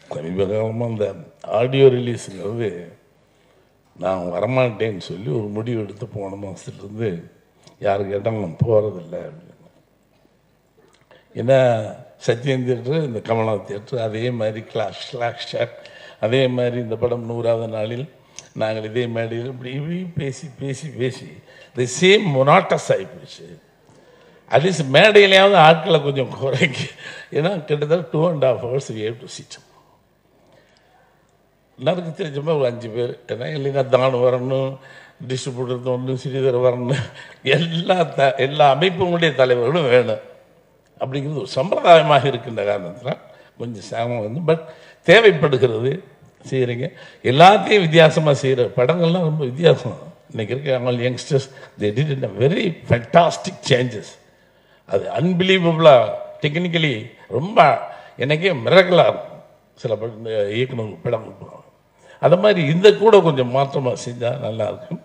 சமீப காலமாக இந்த ஆடியோ ரிலீஸுங்கிறது நான் வரமாட்டேன்னு சொல்லி ஒரு முடிவு எடுத்து போன மாதத்துலேருந்து யாரு கேட்டாலும் நான் போகிறதில்ல அப்படின்னு ஏன்னா சத்யன் தியேட்டர் இந்த கமலா தியேட்டர் அதே மாதிரி கிளாஷ் கிளாஷ் ஷாட் அதே மாதிரி இந்த படம் நூறாவது நாளில் நாங்கள் இதே மேடையில் இப்படி இப்படி பேசி பேசி பேசி தி சேம் மொனாட்டஸ் ஆகிப்போச்சு அட்லீஸ்ட் மேடையிலையாவது ஆட்களை கொஞ்சம் குறைக்க ஏன்னா கிட்டத்தட்ட two and half hours we have to sit எல்லாருக்கும் தெரிஞ்ச மாதிரி ஒரு அஞ்சு பேர் ஏன்னா இல்லைன்னா தானு வரணும் டிஸ்ட்ரிபியூட்டர் ஒன்று ஸ்ரீதர் வரணும் எல்லா த எல்லா அமைப்புகளுடைய தலைவர்களும் வேணும் அப்படிங்கிறது ஒரு சம்பிரதாயமாக இருக்கின்ற காரணத்தில் கொஞ்சம் சிரமம் வந்து பட் தேவைப்படுகிறது செய்கிறீங்க எல்லாத்தையும் வித்தியாசமாக செய்கிற படங்கள்லாம் ரொம்ப வித்தியாசம் இன்னைக்கு இருக்க அவங்க youngsters they did in a very fantastic changes அது அன்பிலீவபிளாக டெக்னிக்கலி ரொம்ப எனக்கே மிரகலாக இருக்கும் சில படம் இந்த இயக்குனர் படம் கொடுப்பாங்க அது மாதிரி இந்த கூட கொஞ்சம் மாற்றமாக செஞ்சால் நல்லா இருக்கும்